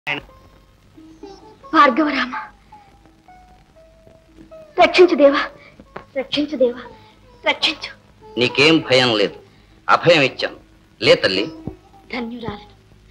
భార్గవరామ రక్షించు దేవా రక్షించు దేవా రక్షించు నీకేం భయం లేదు అభయం ఇచ్చాను లే తల్లి ధన్యురాలను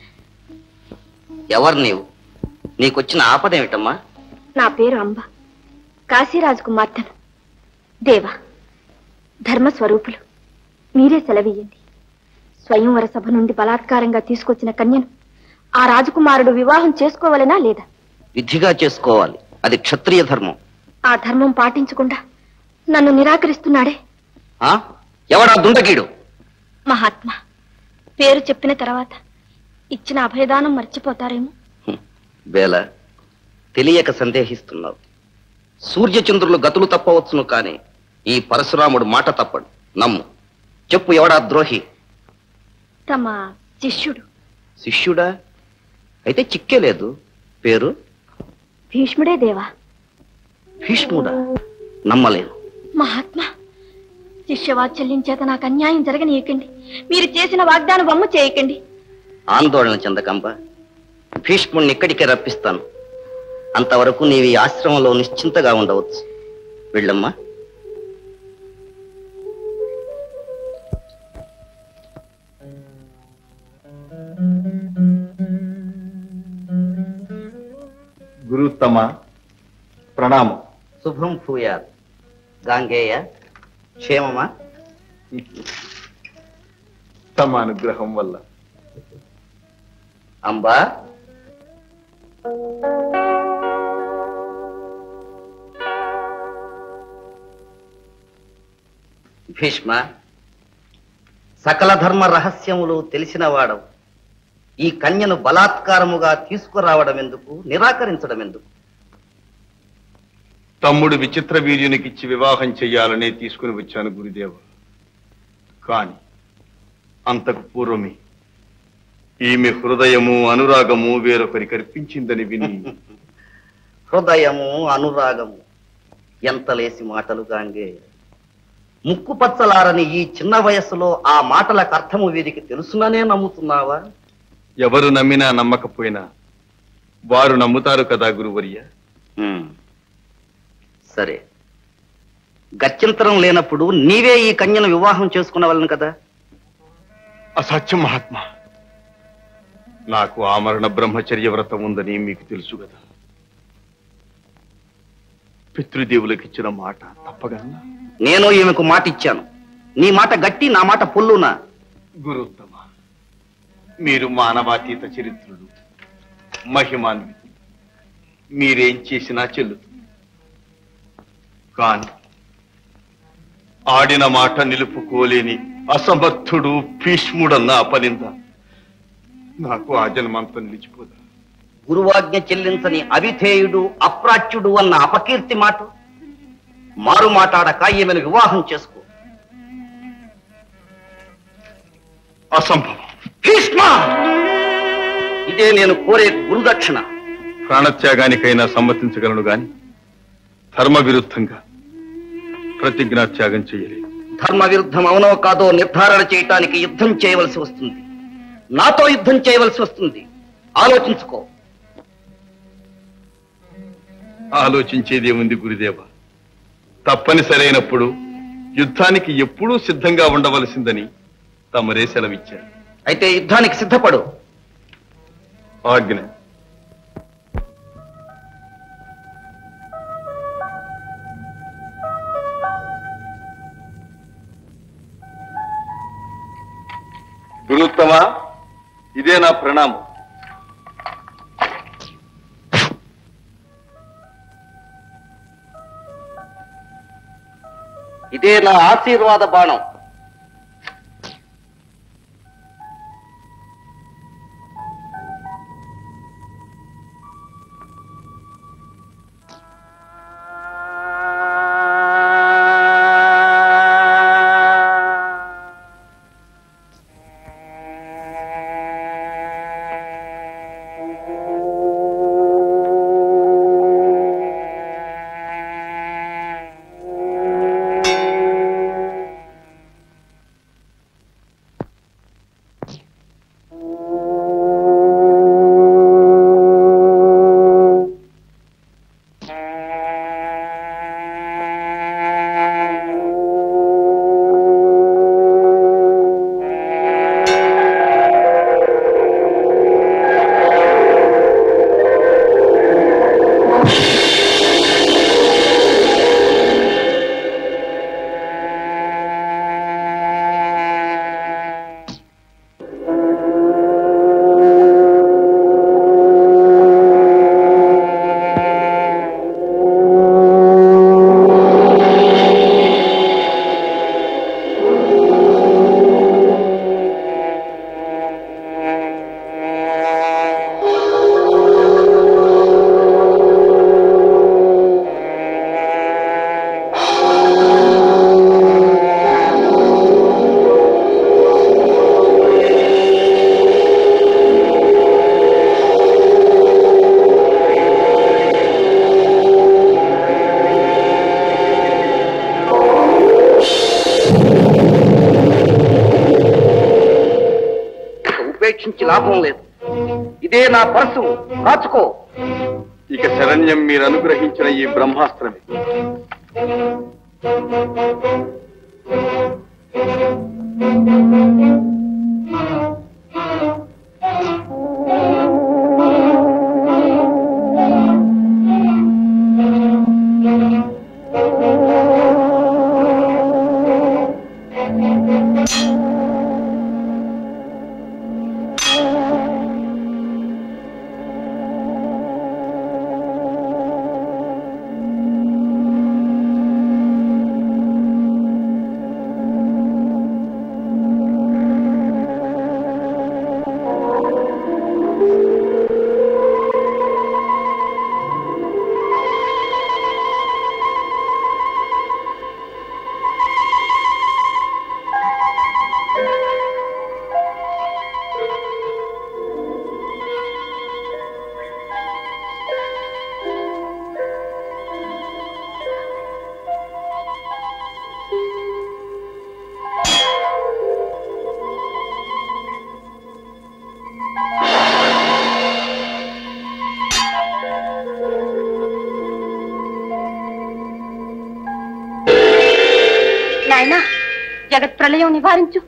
ఎవరు నీవు నీకొచ్చిన ఆపదేమిటమ్మా నా పేరు అంబ కాశీరాజు కుమార్తెను దేవా ధర్మస్వరూపులు మీరే సెలవియ్యండి స్వయంవర సభ నుండి బలాత్కారంగా తీసుకొచ్చిన కన్యను ఆ రాజకుమారుడు వివాహం చేసుకోవాలనా లేదా విధిగా చేసుకోవాలి అది క్షత్రియ ధర్మం ఆ ధర్మం పాటించకుండా నన్ను నిరాకరిస్తున్నాడే ఆ ఎవడా దుండకీడు మహాత్మా పేరు చెప్పిన తర్వాత ఇచ్చిన అభయదానం మర్చిపోతారేమో వేళ తెలియక సందేహిస్తున్నావు సూర్యచంద్రులు గతులు తప్పవచ్చును కాని ఈ పరశురాముడు మాట తప్పడు నమ్ము చెప్పు ఎవడా ద్రోహి తమ శిష్యుడు శిష్యుడా అయితే చిక్కే లేదు పేరు భీష్ముడే దేవా భీష్ముడా నమ్మలేను మహాత్మా శిష్యవాత్సల్యం చేత నాకు అన్యాయం జరగనీయకండి మీరు చేసిన వాగ్దానం వమ్ము చేయకండి ఆందోళన చెందకంబ భీష్ముణ్ణి ఇక్కడికే రప్పిస్తాను అంతవరకు నీవు ఈ ఆశ్రమంలో నిశ్చింతగా ఉండవచ్చు వెళ్ళమ్మా గురుత్తమ ప్రణామం శుభం భూయాత్ గాంగేయ క్షేమమా తమ అనుగ్రహం వల్ల అంబా భీష్మ సకల ధర్మ రహస్యములు తెలిసిన వాడవు ఈ కన్యను బలాత్కారముగా తీసుకురావడం ఎందుకు నిరాకరించడం ఎందుకు తమ్ముడు విచిత్ర వీర్యునికిచ్చి వివాహం చెయ్యాలనే తీసుకుని వచ్చాను గురుదేవ కాని అంతకు పూర్వమే ఈమె హృదయము అనురాగము వేరొకరికి అర్పించిందని విని హృదయము అనురాగము ఎంత లేసి మాటలు గాంగే ముక్కు పచ్చలారని ఈ చిన్న వయస్సులో ఆ మాటలకు అర్థము వీరికి తెలుసుననే నమ్ముతున్నావా ఎవరు నమ్మినా నమ్మకపోయినా వారు నమ్ముతారు కదా గురువర్య ఉమ్. సరే గత్యంతరం లేనప్పుడు నీవే ఈ కన్యను వివాహం చేసుకున్నవలను కదా అసత్యం మహాత్మా నాకు ఆమరణ బ్రహ్మచర్య వ్రతం ఉందని మీకు తెలుసు కదా పితృదేవులకు ఇచ్చిన మాట తప్పగలనా నేను ఈమెకు మాట ఇచ్చాను నీ మాట గట్టి నా మాట పొల్లునా గురుత్తమ మీరు మానవాతీత చరిత్రులు మహిమాన్వితులు మీరేం చేసినా చెల్లుతుంది కాని ఆడిన మాట నిలుపుకోలేని అసమర్థుడు భీష్ముడన్న అపనింద నాకు ఆ జన్మంతా నిలిచిపోదా గురువాజ్ఞ చెల్లించని అవిధేయుడు అప్రాచ్యుడు అన్న అపకీర్తి మాట మారు మాట్లాడక ఈమెను వివాహం చేసుకో అసంభవం భీష్మ ఇదే నేను కోరే గురుదక్షిణ ప్రాణత్యాగానికైనా సమ్మతించగలను గాని ధర్మ విరుద్ధంగా ప్రతిజ్ఞా త్యాగం చేయలేదు ధర్మ విరుద్ధం అవునో కాదో నిర్ధారణ చేయటానికి యుద్ధం చేయవలసి వస్తుంది నాతో యుద్ధం చేయవలసి వస్తుంది ఆలోచించుకో ఆలోచించేదేముంది గురుదేవ తప్పనిసరైనప్పుడు యుద్ధానికి ఎప్పుడూ సిద్ధంగా ఉండవలసిందని తమరే సెలవిచ్చారు అయితే యుద్ధానికి సిద్ధపడు ఆజ్ఞ గురుత్తమ ఇదే నా ప్రణామం ఇదే నా ఆశీర్వాద బాణం అపేక్షించి లాభం లేదు ఇదే నా పరసు కాచుకో ఇక శరణ్యం మీరు అనుగ్రహించిన ఈ బ్రహ్మాస్త్రమే నాయనా జగత్ ప్రళయం నివారించు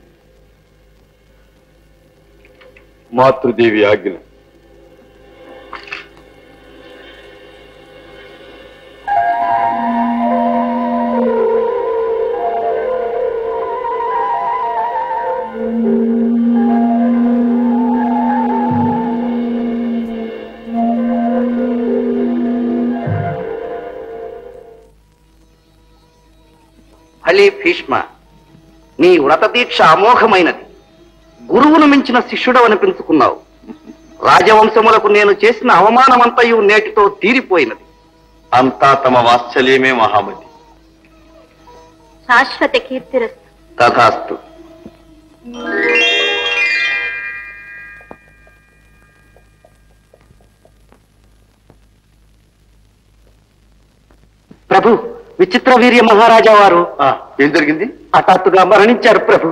మాతృదేవి ఆజ్ఞ హలీ భీష్మ నీ వ్రత దీక్ష అమోఘమైనది గురువును మించిన శిష్యుడు అనిపించుకున్నావు రాజవంశములకు నేను చేసిన అవమానమంతయు నేటితో తీరిపోయినది అంతా తమ వాత్సల్యమే మహామతి శాశ్వత కీర్తిరస్తు తథాస్తు ప్రభు విచిత్ర వీర్య మహారాజా వారు ఏం జరిగింది హఠాత్తుగా మరణించారు ప్రభు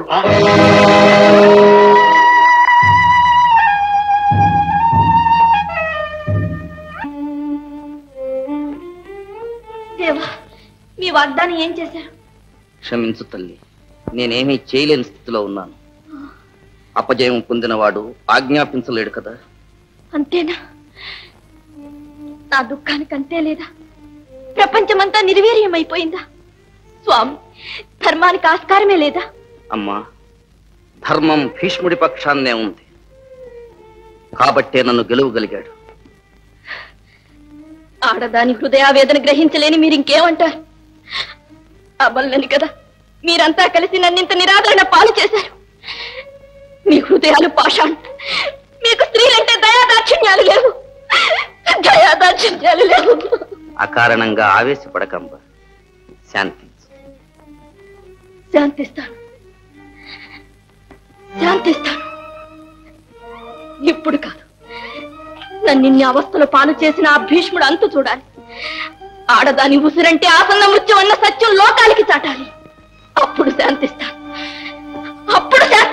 దేవా మీ వాగ్దానం ఏం చేశారు క్షమించు తల్లి నేనేమీ చేయలేని స్థితిలో ఉన్నాను అపజయం పొందినవాడు ఆజ్ఞాపించలేడు కదా అంతేనా నా దుఃఖానికి అంతే లేదా ప్రపంచమంతా నిర్వీర్యమైపోయిందా స్వామి ధర్మానికి ఆస్కారమే లేదా అమ్మా ధర్మం భీష్ముడి పక్షాన్నే ఉంది కాబట్టే నన్ను గెలువగలిగాడు ఆడదాని హృదయావేదన గ్రహించలేని మీరు ఇంకేమంటారు అబల్లని కదా మీరంతా కలిసి నన్నింత నిరాదరణ పాలు చేశారు మీ హృదయాలు పాషాణ్ మీకు స్త్రీలంటే దయాదాక్షిణ్యాలు లేవు దయాదాక్షిణ్యాలు లేవు అకారణంగా ఆవేశపడకంబ శాంతించు శాంతిస్తాను శాంతిస్తాను ఇప్పుడు కాదు నన్ను ఇన్ని అవస్థలు పాలు చేసిన ఆ భీష్ముడు అంతు చూడాలి ఆడదాని ఉసిరంటే ఆసన్న మృత్యు అన్న సత్యం లోకానికి చాటాలి అప్పుడు శాంతిస్తాను అప్పుడు శాంతి